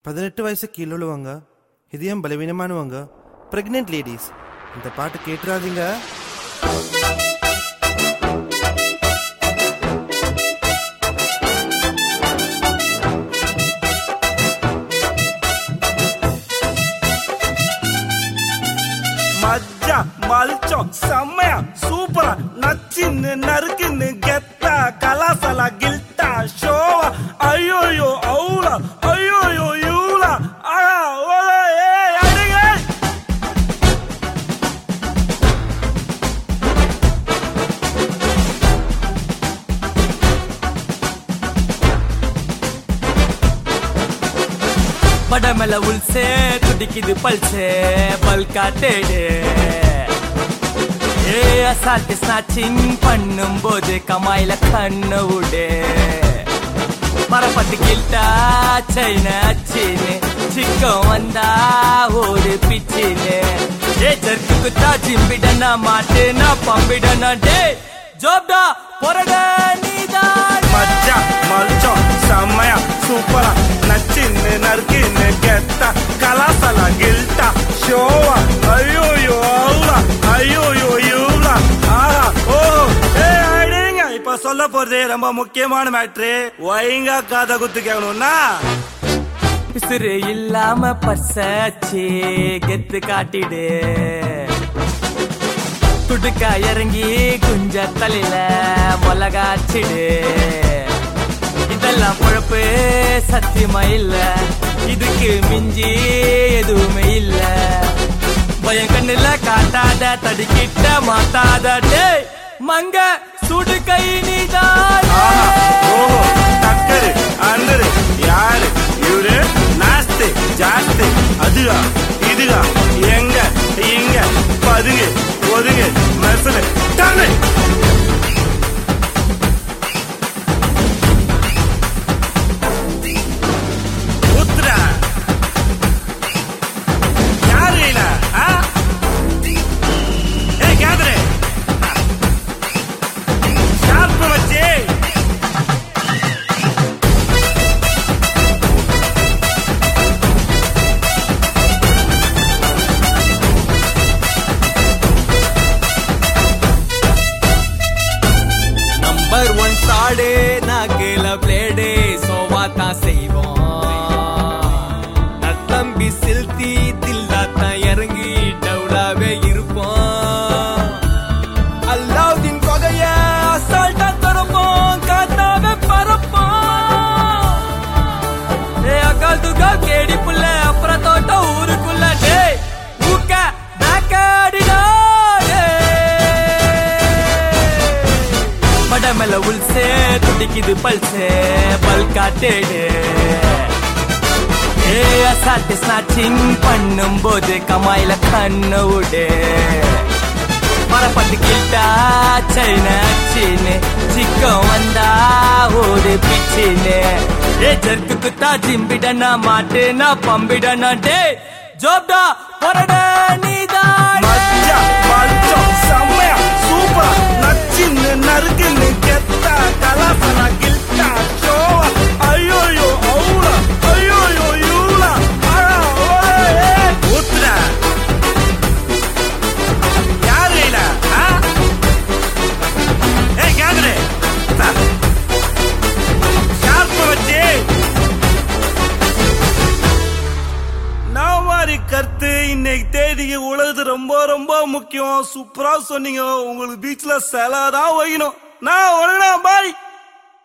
பதினெட்டு வயசு கீழே உள்ளவங்க இதயம் பலவீனமானவங்க பிரெக்னென்ட் லேடிஸ் இந்த பாட்டு கேட்டுறாதீங்க மஜ்ஜா மல்ச்சம் செம்மையா சூப்பரா நச்சின்னு நறுக்குன்னு கெத்தா கலாசலா கில்ட்டா ஷோவா ஐயோயோ அவுலா ஐயோயோ யூலா ஆஹா ஓலா ஏய் அடிங்க படமல உள்சே துடிக்குது பல்சே பல்கா தேடு ஏ அசால்ட்டு ஸ்நாச்சிங் பண்ணும் போது கமாயில கண்ணு விடு மரப்பட்டு கில்ட்டா சைன அச்சின்னு சிக்கம் வந்தா ஒரு பிச்சின்னு ஏ ஜர்க்கு குத்தா ஜிம்பிடனா மாட்டுனா பம்பிடனா டே ஜோப்டா பொறட நீதான் மஜ்ஜா மல்ச்சம் செம்மையா சூப்பரா நச்சின்னு நறுக்குன்னு கெத்தா கலாசலா கில்ட்டா ஷோவா ஐயோயோ அவுலா ஐயோயோ யூலா ஆஹா ஓ ஏய் அடிங்க இப்ப சொல்ல போறது ரொம்ப முக்கியமான மேட்ரு ஒயங்கா காதை குத்து கேட்கணும்னா பிசுறு இல்லாம பர்சாச்சு கெத்து காட்டிடு துடுக்கா இறங்கி குஞ்ச தலையில மிளகாச்சிடு இதெல்லாம் பொழப்பு சத்தியமா இல்ல இதுக்கு மிஞ்சி எதுவுமே இல்ல பயம் கண்ணுல காட்டாத தடுக்கிட்ட மாட்டாத டேய் மங்க சுடு கை நீதான் ஆஹா ஓஹோ டக்கரு அண்டரு யாரு இவரு நாஸ்து ஜாஸ்து அதுகா இதுகா எங்க இங்க பதுங்கு ஒதுங்கு மெசலு டன்னு ஊத்துடா யாரு கையில ஆ ஏய் கேதரு ஷார்ப்பு வச்சு நம்பர் ஒன் சாடு நாகேல பிளேடு சோவா தான் செய்வோம் நத்தம்பி சில்தி தில்லா தான் இறங்கி டவுலாவே இருப்போம் அல்லாவுதீன் கொகைய அசால்ட்டா திறப்போம் காத்தாவே பறப்போம் ஏ அக்கால் துக்கால் கேடி புள்ள அப்புறம் தோட்டம் ஊருக்குள்ள டேய் ஊக்க பேக்காடிடா படமல உள்சே துடிக்குது பல்சே பல்கா தேடு ஏ அசால்ட்டு ஸ்நாச்சிங் பண்ணும் போது கமாயில கண்ணு விடு மரப்பட்டு கில்ட்டா சைன அச்சின்னு சிக்கம் வந்தா ஒரு பிச்சின்னு ஏ ஜர்க்கு குத்தா ஜிம்பிடனா மாட்டுனா பம்பிடனா டே ஜோப்டா பொறட நீதான் மஜ்ஜா மல்ச்சம் செம்மையா சூப்பரா நச்சின்னு நறுக்குன்னு கெத்தா கலாசலா கில்ட்டா ஷோவா ஐயோயோ அவுலா ஐயோயோ யூலா ஆஹா ஓலே ஏய் ஊத்துடா யாரு கையில ஆ ஏய் கேக்குறே ஷார்ப்பு வச்சு நான் மாதிரி கருத்து இன்னைக்கு தேதிக்கு உலகத்து ரொம்ப ரொம்ப முக்கியம் சூப்பரா சொன்னீங்க உங்களுக்கு பீச்ல செலதான் வைக்கணும் நான் ஒழுங்கா பாய்